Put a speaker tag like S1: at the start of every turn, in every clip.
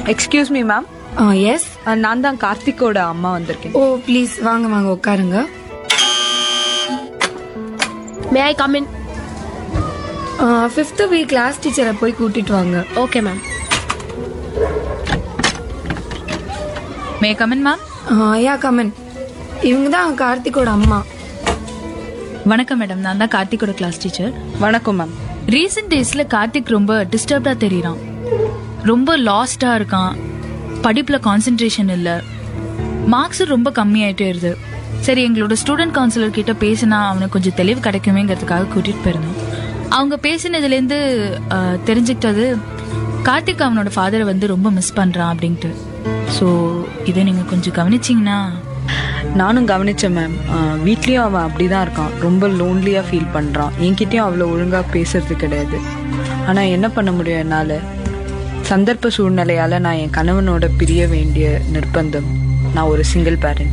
S1: Excuse me ma'am
S2: yes
S1: நான் தான் கார்த்திக்கோட அம்மா வந்திருக்கேன்
S2: ஓ ப்ளீஸ் வாங்க வாங்க உட்காருங்க
S3: may I come in
S2: fifth week class டீச்சரை போய் கூட்டிட்டு வாங்க
S3: okay ma'am
S4: may come in ma'am
S2: yeah come in இவங்க தான் கார்த்திகோட அம்மா
S4: வணக்கம் மேடம் நான் தான் கார்த்திகோட கிளாஸ் டீச்சர்
S1: வணக்கம் மேம்
S4: ரீசெண்ட் டேஸ்ல கார்த்திக் ரொம்ப டிஸ்டர்ப்டா தெரியறான் ரொம்ப லாஸ்டா இருக்கான் படிப்புல கான்சென்ட்ரேஷன் இல்ல மார்க்ஸ் ரொம்ப கம்மியாயிட்டே இருது சரி எங்களோட ஸ்டூடெண்ட் கவுன்சிலர் கிட்ட பேசினா அவனுக்கு கொஞ்சம் தெளிவு கிடைக்குமேங்கிறதுக்காக கூட்டிட்டு போயிருந்தோம் அவங்க பேசினதுலேருந்து அஹ், தெரிஞ்சுக்கிட்டது கார்த்திக் அவனோட ஃபாதரை வந்து ரொம்ப மிஸ் பண்றான் அப்படின்ட்டு ஸோ இதை நீங்க கொஞ்சம் கவனிச்சிங்கன்னா
S1: நானும் கவனிச்சேன் மேம் வீட்லயும் அவன் அப்படிதான் இருக்கான் ரொம்ப லோன்லியா ஃபீல் பண்றான் என்கிட்டயும் அவ்வளோ ஒழுங்கா பேசுறது கிடையாது ஆனா என்ன பண்ண முடியும் என்னால சந்தர்ப்ப சூழ்நிலையால நான் என் கணவனோட பிரிய வேண்டிய நிர்பந்தம் நான் ஒரு சிங்கிள் பேரண்ட்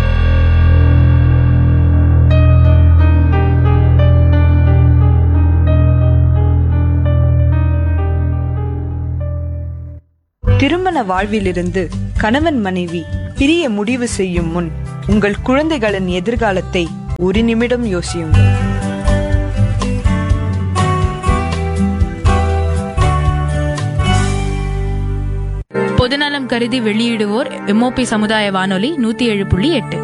S1: திருமண வாழ்விலிருந்து கணவன் மனைவி பிரிய முடிவு செய்யும் முன் உங்கள் குழந்தைகளின் எதிர்காலத்தை ஒரு நிமிடம் யோசியுங்கள்
S4: பொதுநலம் கருதி வெளியிடுவோர் எம்ஓபி சமுதாய வானொலி நூத்தி ஏழு புள்ளி எட்டு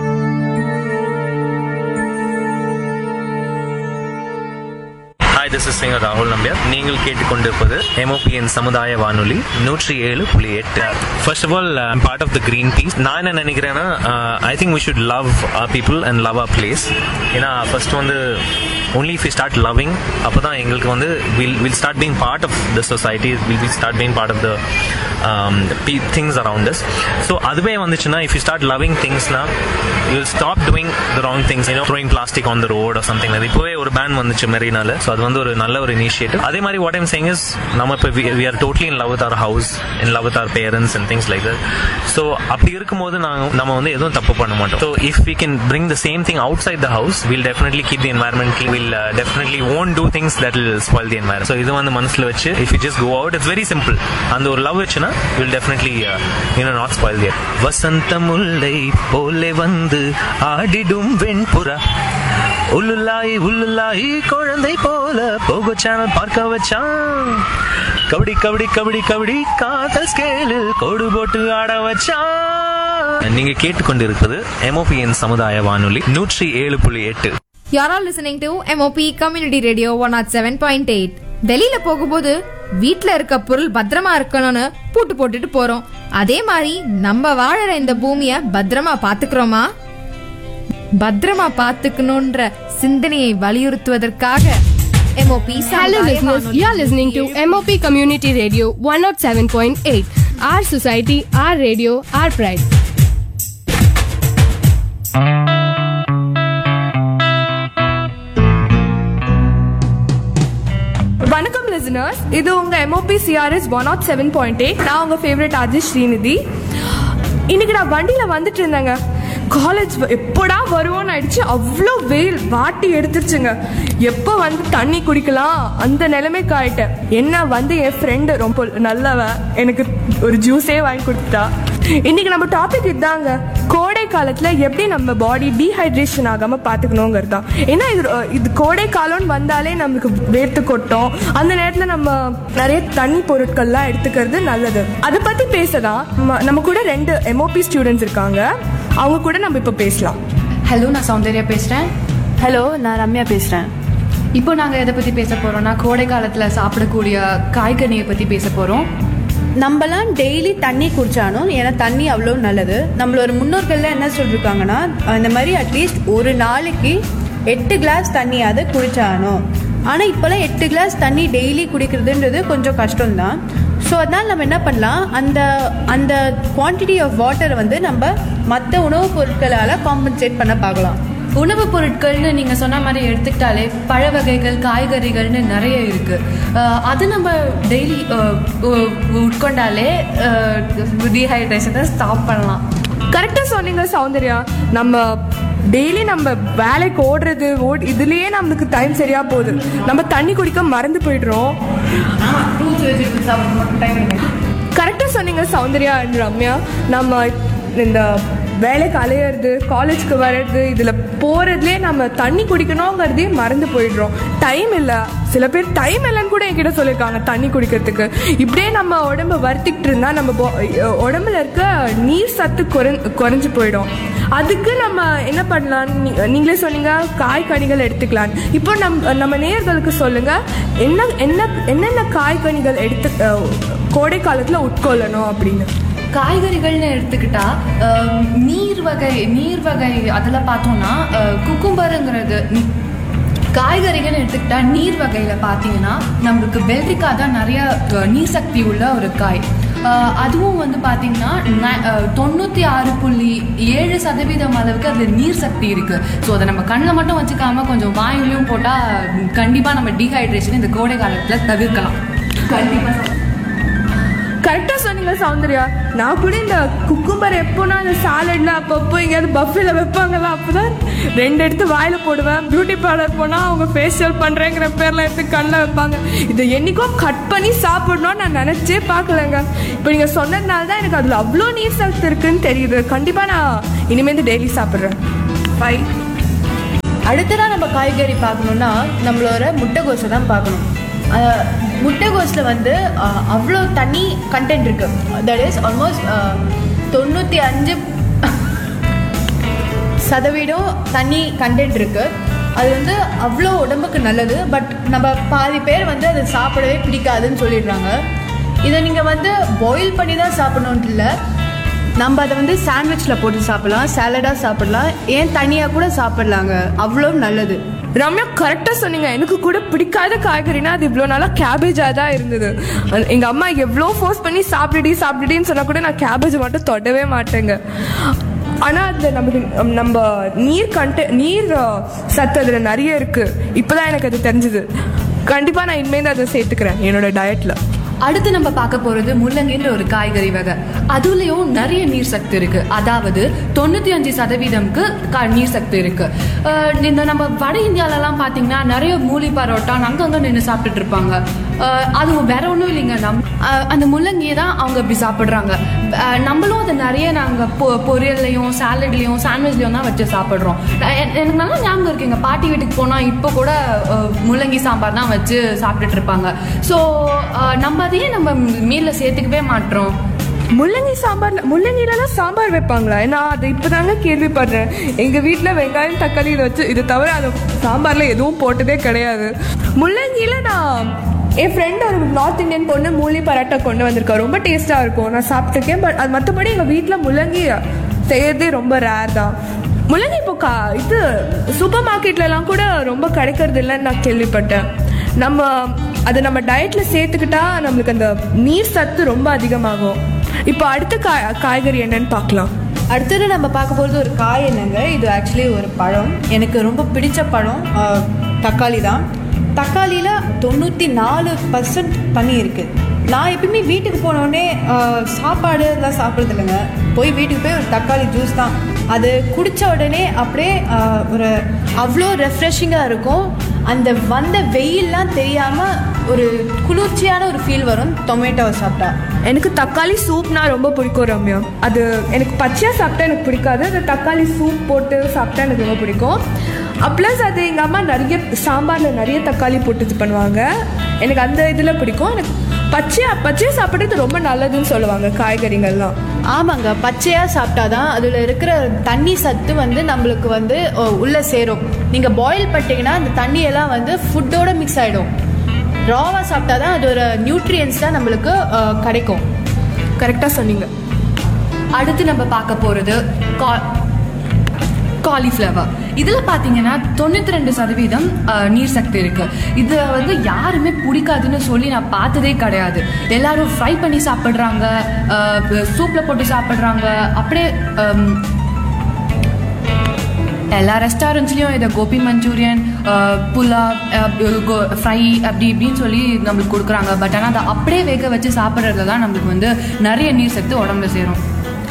S5: ஹாய் திஸ் இஸ் சிங்கர் ராகுல் நம்பியார் நீங்கள் கேட்டுக்கொண்டிருப்பது எம்ஓபிஎன் சமுதாய வானொலி நூற்றி ஏழு புள்ளி எட்டு first of all I'm part of the green peace நான் என்ன நினைக்கிறேன்னா I think we should love our people and love our place ஏன்னா ஃபர்ஸ்ட் வந்து only if you start loving அப்போ தான் எங்களுக்கு வந்து will will start being part of the society will will start being part of the things around us so அதுவே வந்துச்சுன்னா if you start loving திங்ஸ்னா you stop doing the wrong things you know throwing plastic on the road or something அது இப்போவே ஒரு pan வந்துச்சு மெரினால so அது வந்து ஒரு நல்ல ஒரு இனிஷியேட்டிவ் அதே மாதிரி வாட் ஐம் சேங் இஸ் நம்ம இப்போ we are totally in love with our house in love with our parents and things like that so அப்படி இருக்கும்போது நாங்கள் நம்ம வந்து எதுவும் தப்பு பண்ண மாட்டோம் so if we can bring the same thing outside the house will definitely keep the environment will definitely won't do things that will spoil the environment so இது வந்து மனசில் வச்சு if you just go out it's very simple அந்த ஒரு love வச்சுன்னா will definitely you know not spoil their Vasantha Mullai போலே வந்து ஆடிடும் வெண்புறா உள்ளுல்லாய் உள்ளுல்லாய் குழந்தை போல போகோ சேனல் பார்க்க வச்சான் கபடி கபடி கபடி கபடி காதல் ஸ்கேலில் கோடு போட்டு ஆட வச்சான் நீங்க கேட்டுக்கொண்டிருப்பது எம்ஓபிஎன் சமுதாய வானொலி நூற்றி ஏழு புள்ளி எட்டு
S6: You're all listening to MOP Community Radio 107.8. வெளியில போகும்போது வீட்ல இருக்க பொருள் பத்திரமா இருக்கணும்னு பூட்டு போட்டுட்டு போறோம் அதே மாதிரி நம்ம வாழற இந்த பூமிய பத்திரமா பாத்துக்கிறோமா பத்திரமா பாத்துக்கணும்ன்ற சிந்தனையை வலியுறுத்துவதற்காக MOP
S3: Hello
S6: சமுதாய
S3: listeners,
S6: வானொலி.
S3: you are listening to MOP Community Radio 107.8. Our society, our radio, our pride.
S7: வணக்கம் லிசனர்ஸ் இது உங்க MOP CRS one nought seven point eight நான் உங்க ஃபேவரட் ஆர்ஜி ஸ்ரீநிதி இன்னைக்கு நான் வண்டியில வந்துட்டு இருந்தேங்க காலேஜ் எப்படா வருவோன்னு ஆயிடுச்சு அவ்வளோ வெயில் வாட்டி எடுத்துருச்சுங்க எப்போ வந்து தண்ணி குடிக்கலாம் அந்த நிலைமைக்கு ஆயிட்டேன் என்ன வந்து என் ஃப்ரெண்டு ரொம்ப நல்லவ எனக்கு ஒரு ஜூஸே வாங்கி கொடுத்துட்டா இன்னைக்கு நம்ம டாபிக் இதாங்க கோடை காலத்துல எப்படி நம்ம பாடி டீஹைட்ரேஷன் ஆகாம பாத்துக்கணுங்கிறது தான் ஏன்னா இது இது கோடை காலம்னு வந்தாலே நமக்கு வேர்த்து கொட்டும் அந்த நேரத்துல நம்ம நிறைய தண்ணி பொருட்கள்லாம் எடுத்துக்கிறது நல்லது அதை பத்தி பேசலாம் நம்ம- நம்ம கூட ரெண்டு எம்ஓபி ஸ்டூடெண்ட்ஸ் இருக்காங்க அவங்க கூட நம்ம இப்ப பேசலாம்
S8: ஹலோ நான் சௌந்தர்யா பேசுகிறேன்
S9: ஹலோ நான் ரம்யா பேசுகிறேன்
S8: இப்போ நாங்கள் எதை பற்றி பேச போகிறோம்னா கோடை காலத்தில் சாப்பிடக்கூடிய காய்கனியை பற்றி பேச போகிறோம்
S9: நம்மலாம் டெய்லி தண்ணி குடிச்சாலும் ஏன்னா தண்ணி அவ்வளோ நல்லது நம்மளோட முன்னோர்கள்லாம் என்ன சொல்லியிருக்காங்கன்னா இந்த மாதிரி அட்லீஸ்ட் ஒரு நாளைக்கு எட்டு கிளாஸ் தண்ணியாவது குடிச்சாகணும் ஆனால் இப்போலாம் எட்டு கிளாஸ் தண்ணி டெய்லி குடிக்கிறதுன்றது கொஞ்சம் கஷ்டம்தான் ஸோ அதனால் நம்ம என்ன பண்ணலாம் அந்த அந்த குவான்டிட்டி ஆஃப் வாட்டரை வந்து நம்ம மற்ற உணவுப் பொருட்களால் காம்பன்சேட் பண்ண பார்க்கலாம்
S8: உணவுப் பொருட்கள்னு நீங்கள் சொன்ன மாதிரி எடுத்துக்கிட்டாலே பழ வகைகள் காய்கறிகள்னு நிறைய இருக்குது அது நம்ம டெய்லி உட்கொண்டாலே டீஹைட்ரேஷனை ஸ்டாப் பண்ணலாம்
S7: கரெக்டா சொன்னீங்க சௌந்தர்யா நம்ம டெய்லி நம்ம வேலைக்கு ஓடுறது ஓட் இதுலயே நமக்கு டைம் சரியா போகுது நம்ம தண்ணி குடிக்க மறந்து போயிடுறோம் கரெக்டாக சொன்னீங்க சௌந்தர்யா அண்ட் ரம்யா நம்ம இந்த வேலைக்கு அலையிறது காலேஜ்க்கு வர்றது இதில் போகிறதுலே நம்ம தண்ணி குடிக்கணுங்கிறதே மறந்து போயிடுறோம் டைம் இல்லை சில பேர் டைம் இல்லைன்னு கூட என்கிட்ட சொல்லியிருக்காங்க தண்ணி குடிக்கிறதுக்கு இப்படியே நம்ம உடம்ப வருத்திக்கிட்டு இருந்தால் நம்ம bo- உடம்புல இருக்க நீர் சத்து குறை குறைஞ்சு போயிடும் அதுக்கு நம்ம என்ன பண்ணலாம் நீ- நீங்களே சொன்னீங்க காய்கனிகள் எடுத்துக்கலாம் இப்போ நம் நம்ம நேயர்களுக்கு சொல்லுங்க என்ன என்ன என்னென்ன காய்கனிகள் எடுத்து அஹ், கோடை காலத்தில் உட்கொள்ளணும் அப்படின்னு
S8: காய்கறிகள்னு எடுத்துக்கிட்டா அஹ், நீர் வகை நீர் வகை அதில் பார்த்தோம்னா குக்கும்பருங்கிறது காய்கறிகள்னு எடுத்துக்கிட்டா நீர் வகையில் பார்த்தீங்கன்னா நம்மளுக்கு வெள்ளரிக்காய் தான் நிறைய அஹ், நீர் சக்தி உள்ள ஒரு காய் அஹ், அதுவும் வந்து பார்த்தீங்கன்னா ந- அஹ், தொண்ணூற்றி ஆறு புள்ளி ஏழு சதவீதம் அளவுக்கு அதில் நீர் சக்தி இருக்குது ஸோ அதை நம்ம கண்ணில் மட்டும் வச்சுக்காம கொஞ்சம் வாயிலையும் போட்டால் கண்டிப்பாக நம்ம டீஹைட்ரேஷன் இந்த கோடை காலத்தில் தவிர்க்கலாம் கண்டிப்பாக
S7: கரெக்டாக சொன்னீங்க சௌந்தர்யா நான் கூட இந்த குக்கும்பர் எப்போனா அந்த சாலட்ல அப்பப்போ எங்கேயாவது பஃபில் வைப்பாங்களா அப்போதான் ரெண்டு எடுத்து வாயில் போடுவேன் பியூட்டி பார்லர் போனால் அவங்க ஃபேஷியல் பண்ணுறேங்கிற பேரில் எடுத்து கண்ணில் வைப்பாங்க இதை என்னைக்கோ கட் பண்ணி சாப்பிடணும்னு நான் நினச்சே பார்க்கலங்க இப்போ நீங்கள் சொன்னதுனால தான் எனக்கு அதில் அவ்வளோ நீர் சத்து இருக்குன்னு தெரியுது கண்டிப்பாக நான் இனிமேல் டெய்லி சாப்பிட்றேன் பை
S9: அடுத்ததாக நம்ம காய்கறி பார்க்கணுன்னா நம்மளோட முட்டைகோஸை தான் பார்க்கணும் அஹ், முட்டைகோஸில் வந்து அஹ், அவ்வளோ தண்ணி கண்டென்ட் இருக்கு தட் இஸ் ஆல்மோஸ்ட் தொண்ணூற்றி அஞ்சு சதவீதம் தண்ணி கண்டென்ட் இருக்கு அது வந்து அவ்வளோ உடம்புக்கு நல்லது பட் நம்ம பாதி பேர் வந்து அதை சாப்பிடவே பிடிக்காதுன்னு சொல்லிடுறாங்க இதை நீங்கள் வந்து பாயில் பண்ணி தான் சாப்பிடணுன்ட்டு இல்லை நம்ம அதை வந்து சாண்ட்விச்சில் போட்டு சாப்பிடலாம் சாலடாக சாப்பிடலாம் ஏன் தனியாக கூட சாப்பிடலாங்க அவ்வளோ நல்லது
S7: ரம்யா கரெக்டாக சொன்னீங்க எனக்கு கூட பிடிக்காத காய்கறினா அது இவ்வளோ நாளாக கேபேஜாக தான் இருந்தது எங்கள் அம்மா எவ்வளோ ஃபோர்ஸ் பண்ணி சாப்பிடுடி சாப்பிடுடின்னு சொன்னால் கூட நான் கேபேஜ் மட்டும் தொடவே மாட்டேங்க ஆனால் அது நமக்கு நம்ம நீர் கண்ட நீர் அஹ், சத்து அதில் நிறைய இருக்குது இப்போ தான் எனக்கு அது தெரிஞ்சுது கண்டிப்பாக நான் இனிமேல் அதை சேர்த்துக்கிறேன் என்னோட டயட்டில்
S8: அடுத்து நம்ம பார்க்க போறது முள்ளங்கின்ற ஒரு காய்கறி வகை அதுலயும் நிறைய நீர் சக்தி இருக்கு அதாவது தொண்ணூத்தி அஞ்சு சதவீதம்க்கு கா- நீர் சக்தி இருக்கு அஹ் இந்த நம்ம வட இந்தியாலலாம் பாத்தீங்கன்னா நிறைய மூலி பரோட்டா அங்கங்க நின்று சாப்பிட்டுட்டு இருப்பாங்க அஹ் அது வேற ஒன்றும் இல்லைங்க நம் அஹ் அந்த முள்ளங்கியை தான் அவங்க இப்படி சாப்பிட்றாங்க அஹ் நம்மளும் அதை நிறைய நாங்கள் பொ பொரியல்லையும் சாலட்லையும் சாண்ட்விச்லையும் தான் வச்சு சாப்பிட்றோம் எனக்கு நல்லா ஞாபகம் இருக்கு எங்கள் பாட்டி வீட்டுக்கு போனால் இப்போ கூட அஹ், முள்ளங்கி சாம்பார் தான் வச்சு சாப்பிட்டுட்டு இருப்பாங்க ஸோ நம்ம அதையே நம்ம மீலில் சேர்த்துக்கவே மாட்டோம்
S7: முள்ளங்கி சாம்பார்ல முள்ளங்கிலலாம் சாம்பார் வைப்பாங்களா நான் அதை இப்போதாங்க கேள்விப்படுறேன் எங்கள் வீட்டில் வெங்காயம் தக்காளி இதை வச்சு இது தவிர அது சாம்பாரில் எதுவும் போட்டதே கிடையாது முள்ளங்கியில் நான் என் ஃப்ரெண்ட் ஒரு நார்த் இந்தியன் பொண்ணு மூலி பரோட்டா கொண்டு வந்திருக்கா ரொம்ப டேஸ்ட்டாக இருக்கும் நான் சாப்பிட்ருக்கேன் பட் அது மற்றபடி எங்கள் வீட்டில் முள்ளங்கி செய்யறதே ரொம்ப ரேர் தான் முள்ளங்கி இப்போ கா இது சூப்பர் மார்க்கெட்லலாம் கூட ரொம்ப கிடைக்கிறது இல்லைன்னு நான் கேள்விப்பட்டேன் நம்ம அதை நம்ம டயட்ல சேர்த்துக்கிட்டா நம்மளுக்கு அந்த நீர் சத்து ரொம்ப அதிகமாகும் இப்போ அடுத்த காய் காய்கறி என்னன்னு பார்க்கலாம்
S9: அடுத்தது நம்ம பார்க்க போகிறது ஒரு காய் என்னங்க இது ஆக்சுவலி ஒரு பழம் எனக்கு ரொம்ப பிடிச்ச பழம் ஆஹ், தக்காளி தான் தக்காளியில் தொண்ணூற்றி நாலு பர்சன்ட் தண்ணி இருக்குது நான் எப்பயுமே வீட்டுக்கு போனோடனே சாப்பாடு இதெல்லாம் சாப்பிட்றது இல்லைங்க போய் வீட்டுக்கு போய் ஒரு தக்காளி ஜூஸ் தான் அது குடித்த உடனே அப்படியே ஆஹ், ஒரு அவ்வளோ ரெஃப்ரெஷிங்காக இருக்கும் அந்த வந்த வெயில்லாம் தெரியாமல் ஒரு குளிர்ச்சியான ஒரு ஃபீல் வரும் டொமேட்டோவை சாப்பிட்டா
S7: எனக்கு தக்காளி சூப்னா ரொம்ப பிடிக்கும் ரம்யா அது எனக்கு பச்சையாக சாப்பிட்டா எனக்கு பிடிக்காது அந்த தக்காளி சூப் போட்டு சாப்பிட்டா எனக்கு ரொம்ப பிடிக்கும் ப்ளஸ் அது எங்கள் அம்மா நிறைய சாம்பாரில் நிறைய தக்காளி போட்டு இது பண்ணுவாங்க எனக்கு அந்த இதில் பிடிக்கும் எனக்கு பச்சையாக பச்சையாக சாப்பிட்றது ரொம்ப நல்லதுன்னு சொல்லுவாங்க காய்கறிகள்லாம்
S9: ஆமாங்க பச்சையாக சாப்பிட்டாதான் அதில் இருக்கிற தண்ணி சத்து வந்து நம்மளுக்கு வந்து ஓ, உள்ள சேரும் நீங்கள் பாயில் பண்ணிட்டீங்கன்னா அந்த தண்ணியெல்லாம் வந்து ஃபுட்டோட மிக்ஸ் ஆகிடும் ராவாக சாப்பிட்டா தான் அதோட நியூட்ரியன்ஸ் தான் நம்மளுக்கு அஹ், கிடைக்கும்
S7: கரெக்டாக சொன்னீங்க
S8: அடுத்து நம்ம பார்க்க போகிறது கா காலிஃப்ளவர் இதில் பார்த்தீங்கன்னா தொண்ணூற்றி ரெண்டு சதவீதம் அஹ், நீர் சக்தி இருக்கு இது வந்து யாருமே பிடிக்காதுன்னு சொல்லி நான் பார்த்ததே கிடையாது எல்லாரும் ஃப்ரை பண்ணி சாப்பிட்றாங்க சூப்பில் போட்டு சாப்பிட்றாங்க அப்படியே ஹம், எல்லா ரெஸ்டாரண்ட்ஸ்லேயும் இதை கோபி மஞ்சூரியன் புலாவ் ஃப்ரை அப்படி இப்படின்னு சொல்லி நம்மளுக்கு கொடுக்குறாங்க பட் ஆனால் அதை அப்படியே வேக வச்சு சாப்பிட்றதுல தான் நம்மளுக்கு வந்து நிறைய நீர் சத்து உடம்புல சேரும்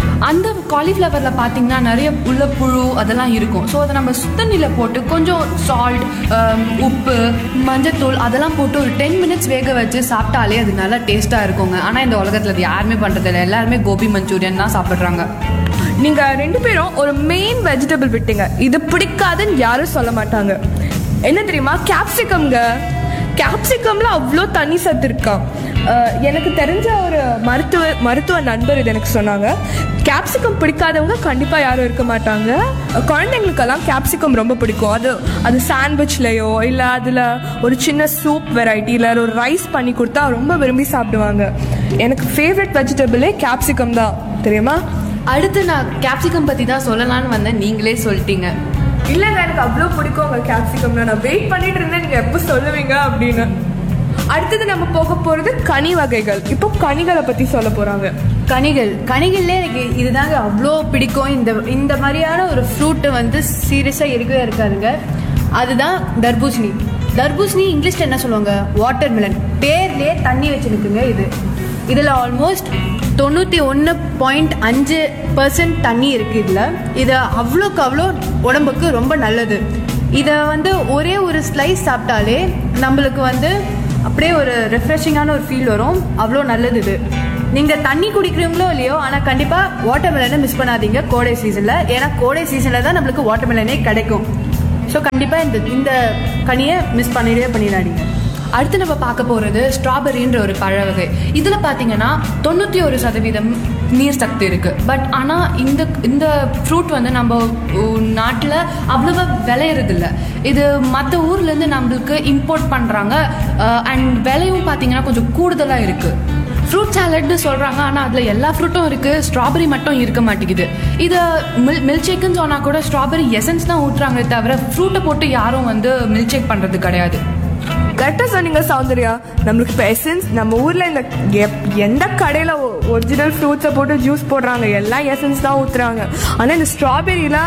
S8: அந்த காலிஃப்ளவரில் பார்த்தீங்கன்னா நிறைய உள்ள புழு அதெல்லாம் இருக்கும் ஸோ அதை நம்ம சுத்தண்ணியில் போட்டு கொஞ்சம் சால்ட் உப்பு மஞ்சத்தூள் அதெல்லாம் போட்டு ஒரு டென் மினிட்ஸ் வேக வச்சு சாப்பிட்டாலே அது நல்லா டேஸ்ட்டாக இருக்குங்க ஆனால் இந்த உலகத்தில் அது யாருமே பண்ணுறதில்ல எல்லாருமே கோபி மஞ்சூரியன் தான் சாப்பிட்றாங்க
S7: நீங்க ரெண்டு பேரும் ஒரு மெயின் வெஜிடபிள் விட்டீங்க இது பிடிக்காதுன்னு யாரும் சொல்ல மாட்டாங்க என்ன தெரியுமா கேப்சிகம்ங்க கேப்சிகம்ல அவ்வளோ தண்ணி சத்து இருக்கான் அஹ், எனக்கு தெரிஞ்ச ஒரு மருத்துவ மருத்துவ நண்பர் இது எனக்கு சொன்னாங்க கேப்சிகம் பிடிக்காதவங்க கண்டிப்பாக யாரும் இருக்க மாட்டாங்க அஹ், குழந்தைங்களுக்கெல்லாம் கேப்சிகம் ரொம்ப பிடிக்கும் அது அது சாண்ட்விச்லேயோ இல்லை அதில் ஒரு சின்ன சூப் வெரைட்டியில் ஒரு ரைஸ் பண்ணி கொடுத்தா ரொம்ப விரும்பி சாப்பிடுவாங்க எனக்கு ஃபேவரட் வெஜிடபிளே கேப்சிகம் தான் தெரியுமா
S8: அடுத்து நான் கேப்சிகம் பற்றி தான் சொல்லலாம்னு வந்தேன் நீங்களே சொல்லிட்டீங்க
S7: இல்லைங்க எனக்கு அவ்வளோ பிடிக்கும் உங்கள் கேப்சிகம்னா நான் வெயிட் பண்ணிட்டு இருந்தேன் நீங்கள் எப்போ சொல்லுவீங்க அப்படின்னு அடுத்தது நம்ம போக போகிறது கனி வகைகள் இப்போ கனிகளை பற்றி சொல்ல போகிறாங்க
S9: கனிகள் கனிகள்ல எனக்கு இதுதாங்க அவ்வளோ பிடிக்கும் இந்த இந்த மாதிரியான ஒரு ஃப்ரூட்டு வந்து சீரியஸாக இருக்கவே இருக்காதுங்க அதுதான் தர்பூசணி தர்பூசணி இங்கிலீஷ்ல என்ன சொல்லுவாங்க வாட்டர் மிலன் பேர்லேயே தண்ணி வச்சுருக்குங்க இது இதில் ஆல்மோஸ்ட் தொண்ணூற்றி ஒன்று பாயிண்ட் அஞ்சு பர்சன்ட் தண்ணி இருக்குது இதில் இது அவ்வளோக்கு அவ்வளோ உடம்புக்கு ரொம்ப நல்லது இதை வந்து ஒரே ஒரு ஸ்லைஸ் சாப்பிட்டாலே நம்மளுக்கு வந்து அப்படியே ஒரு ரெஃப்ரெஷிங்கான ஒரு ஃபீல் வரும் அவ்வளோ நல்லது இது நீங்கள் தண்ணி குடிக்கிறீங்களோ இல்லையோ ஆனால் கண்டிப்பாக வாட்டர் மெலனை மிஸ் பண்ணாதீங்க கோடை சீசனில் ஏன்னா கோடை சீசனில் தான் நம்மளுக்கு வாட்டர் மெலனே கிடைக்கும் ஸோ கண்டிப்பாக இந்த இந்த கனியை மிஸ் பண்ணிடவே பண்ணிடாதீங்க
S8: அடுத்து நம்ம பார்க்க போகிறது ஸ்ட்ராபெரின்ற ஒரு பழ வகை இதில் பார்த்தீங்கன்னா தொண்ணூற்றி ஒரு சதவீதம் நீர் சக்தி இருக்குது பட் ஆனால் இந்த இந்த ஃப்ரூட் வந்து நம்ம நாட்டில் அவ்வளோவா விளையிறதில்ல இது மற்ற ஊர்லேருந்து நம்மளுக்கு இம்போர்ட் பண்ணுறாங்க அண்ட் விலையும் பார்த்தீங்கன்னா கொஞ்சம் கூடுதலாக இருக்குது ஃப்ரூட் சாலட்னு சொல்கிறாங்க ஆனால் அதில் எல்லா ஃப்ரூட்டும் இருக்குது ஸ்ட்ராபெரி மட்டும் இருக்க மாட்டேங்குது இதை மில் மில்க் ஷேக்குன்னு சொன்னால் கூட ஸ்ட்ராபெரி எசன்ஸ் தான் ஊற்றுறாங்களே தவிர ஃப்ரூட்டை போட்டு யாரும் வந்து மில்க் ஷேக் பண்ணுறது கிடையாது
S7: கரெக்டாக சொன்னீங்க சௌந்தர்யா நம்மளுக்கு இப்போ எசன்ஸ் நம்ம ஊரில் இந்த எப்- எந்த கடையில் ஒரிஜினல் ஃப்ரூட்ஸை போட்டு ஜூஸ் போடுறாங்க எல்லாம் எசன்ஸ் தான் ஊற்றுறாங்க ஆனால் இந்த ஸ்ட்ராபெரியில்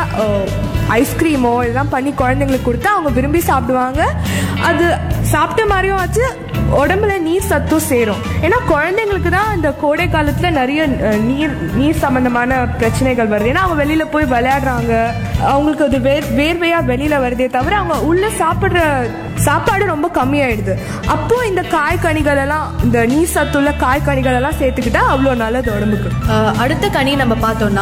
S7: ஐஸ்கிரீமோ இதெல்லாம் பண்ணி குழந்தைங்களுக்கு கொடுத்தா அவங்க விரும்பி சாப்பிடுவாங்க அது சாப்பிட்ட மாதிரியும் ஆச்சு உடம்புல நீர் சத்தும் சேரும் ஏன்னா குழந்தைங்களுக்கு தான் இந்த கோடை காலத்தில் நிறைய அஹ், நீர் நீர் சம்பந்தமான பிரச்சனைகள் வருது ஏன்னா அவங்க வெளியில் போய் விளையாடுறாங்க அவங்களுக்கு அது வேர் வேர்வையாக வெளியில் வருதே தவிர அவங்க உள்ளே சாப்பிட்ற சாப்பாடு ரொம்ப கம்மியாயிடுது அப்போ இந்த காய்கனிகள் எல்லாம் இந்த நீர் சத்துள்ள காய்கனிகள் எல்லாம் சேர்த்துக்கிட்டா அவ்வளோ நல்லது உடம்புக்கு
S9: அஹ், அடுத்த கனி நம்ம பார்த்தோம்னா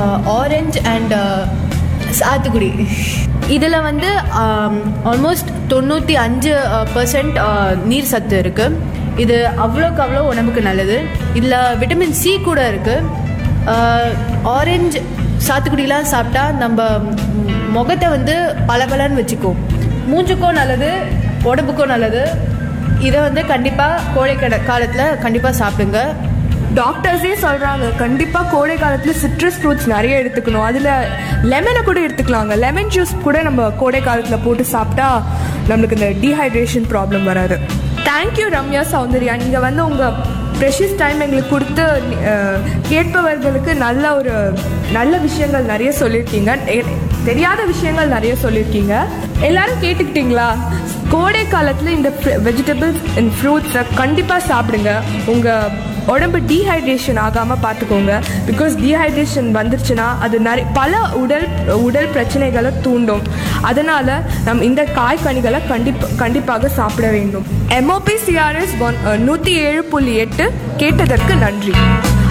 S9: ஆரஞ்சு அண்ட் சாத்துக்குடி இதில் வந்து ஆல்மோஸ்ட் தொண்ணூற்றி அஞ்சு பர்சன்ட் நீர் சத்து இருக்குது இது அவ்வளோக்கு அவ்வளோ உடம்புக்கு நல்லது இதில் விட்டமின் சி கூட இருக்குது ஆரஞ்சு சாத்துக்குடிலாம் சாப்பிட்டா நம்ம ம், முகத்தை வந்து பளபளன்னு வச்சுக்கும் மூஞ்சுக்கும் நல்லது உடம்புக்கும் நல்லது இதை வந்து கண்டிப்பாக கோடை கட காலத்தில் கண்டிப்பாக சாப்பிடுங்க
S7: டாக்டர்ஸே சொல்கிறாங்க கண்டிப்பாக கோடை காலத்தில் சிட்ரஸ் ஃப்ரூட்ஸ் நிறைய எடுத்துக்கணும் அதில் லெமனை கூட எடுத்துக்கலாங்க லெமன் ஜூஸ் கூட நம்ம கோடை காலத்தில் போட்டு சாப்பிட்டா நம்மளுக்கு இந்த டீஹைட்ரேஷன் ப்ராப்ளம் வராது தேங்க்யூ ரம்யா சௌந்தர்யா நீங்கள் வந்து உங்கள் ப்ரெஷஸ் டைம் எங்களுக்கு கொடுத்து அஹ், கேட்பவர்களுக்கு நல்ல ஒரு நல்ல விஷயங்கள் நிறைய சொல்லியிருக்கீங்க எ- தெரியாத விஷயங்கள் நிறைய சொல்லியிருக்கீங்க எல்லாரும் கேட்டுக்கிட்டீங்களா கோடை காலத்தில் இந்த வெஜிடபிள்ஸ் அண்ட் ஃப்ரூட்ஸை கண்டிப்பாக சாப்பிடுங்க உங்கள் உடம்பு டீஹைட்ரேஷன் ஆகாமல் பார்த்துக்கோங்க பிகாஸ் டீஹைட்ரேஷன் வந்துருச்சுன்னா அது நிறைய பல உடல் உடல் பிரச்சனைகளை தூண்டும் அதனால் நம் இந்த காய்கனிகளை கண்டிப்பா கண்டிப்பாக சாப்பிட வேண்டும் எம்ஓபி சிஆர்எஸ் ஒன் நூற்றி ஏழு புள்ளி எட்டு கேட்டதற்கு நன்றி